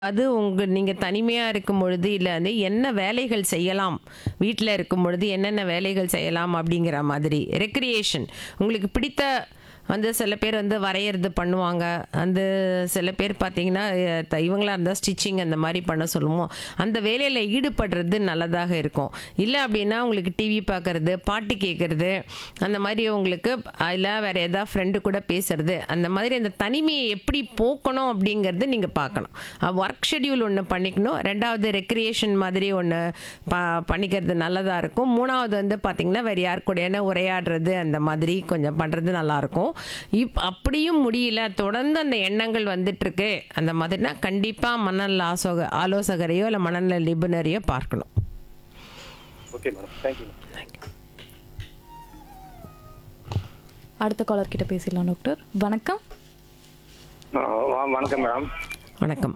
அது உங்க நீங்க தனிமையா இருக்கும் பொழுது இல்ல வந்து என்ன வேலைகள் செய்யலாம் வீட்டில் இருக்கும் பொழுது என்னென்ன வேலைகள் செய்யலாம் அப்படிங்கிற மாதிரி ரெக்ரியேஷன் உங்களுக்கு பிடித்த வந்து சில பேர் வந்து வரையறது பண்ணுவாங்க அந்த சில பேர் பார்த்தீங்கன்னா அஹ், த- இவங்களா இருந்தால் ஸ்டிச்சிங் அந்த மாதிரி பண்ண சொல்லுவோம் அந்த வேலையில் ஈடுபடுறது நல்லதாக இருக்கும் இல்லை அப்படின்னா உங்களுக்கு டிவி பார்க்கறது பாட்டு கேட்கறது அந்த மாதிரி உங்களுக்கு இல்லை வேற ஏதாவது ஃப்ரெண்டு கூட பேசுறது அந்த மாதிரி அந்த தனிமையை எப்படி போக்கணும் அப்படிங்கிறது நீங்கள் பார்க்கணும் ஒர்க் ஷெட்யூல் ஒன்று பண்ணிக்கணும் ரெண்டாவது ரெக்ரியேஷன் மாதிரி ஒன்று ப பண்ணிக்கிறது நல்லதாக இருக்கும் மூணாவது வந்து பார்த்திங்கன்னா வேறு யார் கூடயான உரையாடுறது அந்த மாதிரி கொஞ்சம் பண்ணுறது நல்லாயிருக்கும் இப் அப்படியும் முடியல தொடர்ந்து அந்த எண்ணங்கள் வந்துட்டுருக்கு அந்த மாதிரினா கண்டிப்பாக மனநல ஆசோக ஆலோசகரையோ இல்லை மனநல நிபுணரையோ பார்க்கணும் ஓகே மேடம் தேங்க்யூ அடுத்த காலர் கிட்ட பேசிடலாம் டாக்டர் வணக்கம் வணக்கம் மேடம் வணக்கம்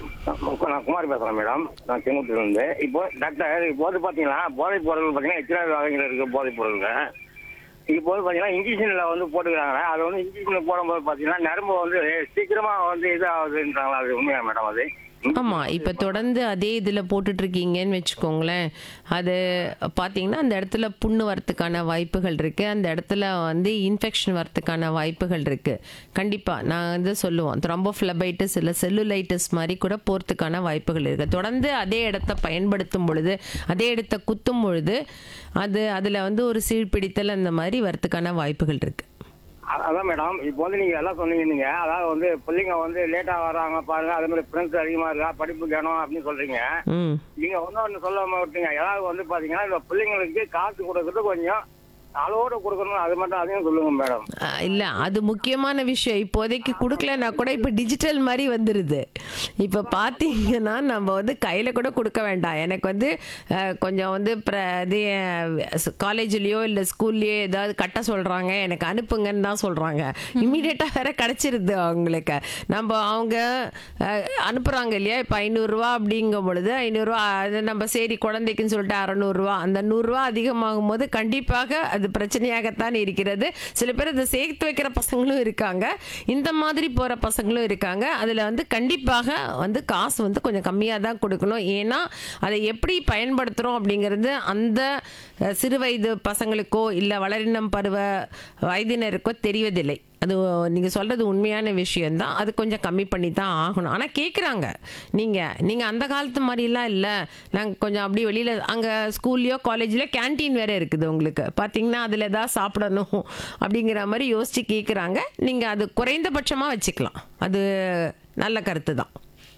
நான் குமார் பேசுறேன் மேடம் நான் செங்குட்டிலிருந்து இப்போ டாக்டர் இப்போ வந்து பார்த்தீங்கன்னா போதைப் பொருள் பார்த்தீங்கன்னா எத்தனை வகைகள் இருக்கு போதைப் பொருள்கள் இப்போ வந்து பார்த்தீங்கன்னா இன்ஜெக்ஷனில் வந்து போட்டுக்கிறாங்க அது வந்து இன்ஜெக்ஷனில் போடும்போது பார்த்தீங்கன்னா நரம்பு வந்து சீக்கிரமாக வந்து இதாகுதுன்றாங்களா அது உண்மையா மேடம் அது ஆமாம் இப்போ தொடர்ந்து அதே இதில் போட்டுட்ருக்கீங்கன்னு வச்சுக்கோங்களேன் அது பார்த்தீங்கன்னா அந்த இடத்துல புண்ணு வரத்துக்கான வாய்ப்புகள் இருக்குது அந்த இடத்துல வந்து இன்ஃபெக்ஷன் வரத்துக்கான வாய்ப்புகள் இருக்குது கண்டிப்பாக நான் வந்து சொல்லுவோம் த்ரம்போஃப்ளபைட்டிஸ் இல்லை செல்லுலைட்டிஸ் மாதிரி கூட போகிறதுக்கான வாய்ப்புகள் இருக்குது தொடர்ந்து அதே இடத்த பயன்படுத்தும் பொழுது அதே இடத்த குத்தும் பொழுது அது அதில் வந்து ஒரு சீழ்பிடித்தல் அந்த மாதிரி வரத்துக்கான வாய்ப்புகள் இருக்குது அ- அதான் மேடம் இப்போ வந்து நீங்க எல்லாம் சொன்னீங்க நீங்க அதாவது வந்து பிள்ளைங்க வந்து லேட்டா வராங்க பாருங்க அதே மாதிரி ஃப்ரெண்ட்ஸ் அதிகமா இருக்கா படிப்பு வேணும் அப்படின்னு சொல்றீங்க ம் நீங்க ஒன்னொன்னு சொல்ல மாட்டீங்க ஏதாவது வந்து பாத்தீங்கன்னா இந்த பிள்ளைங்களுக்கு காசு கொடுக்கறது கொஞ்சம் அளவோட கொடுக்கணும் அது மட்டும் அதையும் சொல்லுங்க மேடம் அஹ் இல்ல அது முக்கியமான விஷயம் இப்போதைக்கு கொடுக்கலனா கூட இப்போ டிஜிட்டல் மாதிரி வந்துடுது இப்போ பார்த்தீங்கன்னா நம்ம வந்து கையில் கூட கொடுக்க வேண்டாம் எனக்கு வந்து அஹ், கொஞ்சம் வந்து பிர இது காலேஜ்லேயோ இல்லை ஸ்கூல்லையோ ஏதாவது கட்ட சொல்கிறாங்க எனக்கு அனுப்புங்கன்னு தான் சொல்கிறாங்க இம்மீடியட்டாக வேற கிடச்சிருது அவங்களுக்கு நம்ம அவங்க அஹ், அனுப்புகிறாங்க இல்லையா இப்போ ஐநூறுரூவா அப்படிங்கும் பொழுது ஐநூறுரூவா அது நம்ம சரி குழந்தைக்குன்னு சொல்லிட்டு அறநூறுவா அந்த நூறுரூவா அதிகமாகும் போது கண்டிப்பாக அது பிரச்சனையாகத்தான் இருக்கிறது சில பேர் அதை சேர்த்து வைக்கிற பசங்களும் இருக்காங்க இந்த மாதிரி போகிற பசங்களும் இருக்காங்க அதில் வந்து கண்டிப்பாக வந்து காசு வந்து கொஞ்சம் கம்மியாக தான் கொடுக்கணும் ஏன்னா அதை எப்படி பயன்படுத்துகிறோம் அப்படிங்கிறது அந்த அஹ், சிறு வயது பசங்களுக்கோ இல்லை வளரினம் பருவ வயதினருக்கோ தெரிவதில்லை அது நீங்கள் சொல்கிறது உண்மையான விஷயந்தான் அது கொஞ்சம் கம்மி பண்ணி தான் ஆகணும் ஆனால் கேட்குறாங்க நீங்கள் நீங்கள் அந்த காலத்து மாதிரிலாம் இல்லை நாங்கள் கொஞ்சம் அப்படி வெளியில் அங்கே ஸ்கூல்லையோ காலேஜ்லையோ கேண்டீன் வேறு இருக்குது உங்களுக்கு பார்த்தீங்கன்னா அதில் ஏதாவது சாப்பிடணும் அப்படிங்கிற மாதிரி யோசித்து கேட்குறாங்க நீங்கள் அது குறைந்தபட்சமாக வச்சுக்கலாம் அது நல்ல கருத்து தான்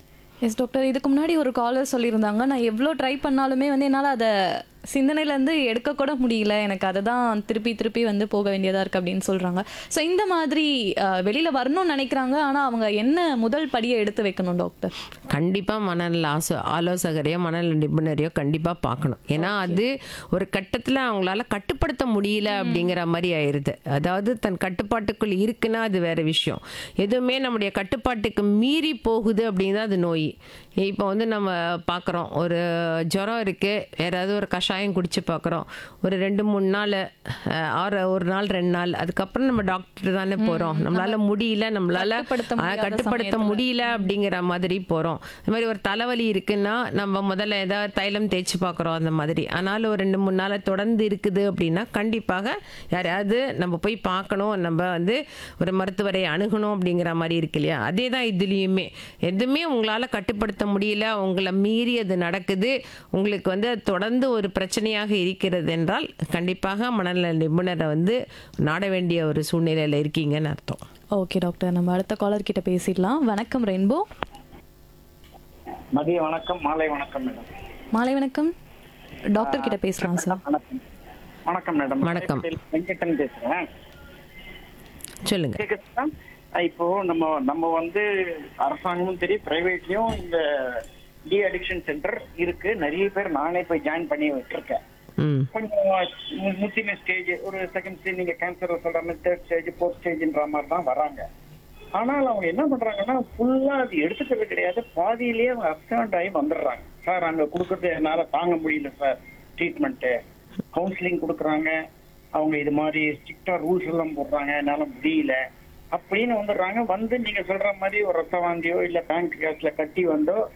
எஸ் டாக்டர் இதுக்கு முன்னாடி ஒரு காலர் சொல்லியிருந்தாங்க நான் எவ்வளோ ட்ரை பண்ணாலுமே வந்து என்னால் அதை சிந்தனையிலேருந்து எடுக்க கூட முடியல எனக்கு அதை தான் திருப்பி திருப்பி வந்து போக வேண்டியதாக இருக்குது அப்படின்னு சொல்கிறாங்க ஸோ இந்த மாதிரி வெளியில் வரணும்னு நினைக்கிறாங்க ஆனால் அவங்க என்ன முதல் படியை எடுத்து வைக்கணும் டாக்டர் கண்டிப்பாக மனநல ஆசோ ஆலோசகரையோ மனநல நிபுணரையோ கண்டிப்பாக பார்க்கணும் ஏன்னா அது ஒரு கட்டத்தில் அவங்களால கட்டுப்படுத்த முடியல அப்படிங்கிற மாதிரி ஆயிடுது அதாவது தன் கட்டுப்பாட்டுக்குள் இருக்குன்னா அது வேற விஷயம் எதுவுமே நம்முடைய கட்டுப்பாட்டுக்கு மீறி போகுது அப்படின்னா அது நோய் இப்போ வந்து நம்ம பார்க்குறோம் ஒரு ஜுரம் இருக்குது யாராவது ஒரு கஷாயம் குடிச்சு பார்க்குறோம் ஒரு ரெண்டு மூணு நாள் அஹ், ஆறு ஒரு நாள் ரெண்டு நாள் அதுக்கப்புறம் நம்ம டாக்டர் தானே போகிறோம் நம்மளால முடியல நம்மளால கட்டுப்படுத்த அஹ், முடியாத கட்டுப்படுத்த சமயத்துல. முடியல அப்படிங்கிற மாதிரி போகிறோம் இந்த மாதிரி ஒரு தலைவலி இருக்குன்னா நம்ம முதல்ல ஏதாவது தைலம் தேய்ச்சி பார்க்குறோம் அந்த மாதிரி ஆனாலும் ஒரு ரெண்டு மூணு நாள் தொடர்ந்து இருக்குது அப்படின்னா கண்டிப்பாக யாரையாவது நம்ம போய் பார்க்கணும் நம்ம வந்து ஒரு மருத்துவரை அணுகணும் அப்படிங்கிற மாதிரி இருக்கு இல்லையா அதே தான் இதுலேயுமே எதுவுமே உங்களால் கட்டுப்படுத்த முடியல உங்களை மீறி அது நடக்குது உங்களுக்கு வந்து அது தொடர்ந்து ஒரு பிரச்சனையாக இருக்கிறது என்றால் கண்டிப்பாக மனநல நிபுணரை வந்து நாட வேண்டிய ஒரு சூழ்நிலையில் இருக்கீங்கன்னு அர்த்தம் ஓகே டாக்டர் நம்ம அடுத்த காலர் கிட்ட பேசிடலாம் வணக்கம் ரெயின்போ மதிய வணக்கம் மாலை வணக்கம் மேடம் மாலை வணக்கம் டாக்டர் கிட்ட பேசலாம் சார் வணக்கம் வணக்கம் மேடம் வணக்கம். வெங்கடன் பேசுறேன் சொல்லுங்க கேக்குதா? அஹ் இப்போ நம்ம நம்ம வந்து அரசாங்கமும் சரி பிரைவேட்லயும் இந்த டி அடிக்ஷன் சென்டர் இருக்கு நிறைய பேர் நானே போய் ஜாயின் பண்ணி விட்டுருக்கேன் ம் கொஞ்சம் மு- முத்தின ஸ்டேஜ் ஒரு செகண்ட் ஸ்டேஜ் நீங்க கேன்சர் சொல்ற மாதிரி தேர்ட் ஸ்டேஜ் ஃபோர்த் ஸ்டேஜ்ன்ற மாதிரி தான் வராங்க ஆனால் அவங்க என்ன பண்றாங்கன்னா ஃபுல்லா அது எடுத்துக்கிறது கிடையாது பாதியிலேயே அவங்க அப்சண்ட் ஆகி வந்துடுறாங்க சார் அங்க கொடுக்கறது என்னால தாங்க முடியல சார் ட்ரீட்மெண்ட் கவுன்சிலிங் கொடுக்குறாங்க அவங்க இது மாதிரி ஸ்ட்ரிக்டா ரூல்ஸ் எல்லாம் போடுறாங்க என்னால முடியல அப்படின்னு வந்துடுறாங்க வந்து நீங்க சொல்ற மாதிரி ஒரு ரத்த வாந்தியோ இல்ல பேங்க் கேஸ்ல கட்டி வந்தோ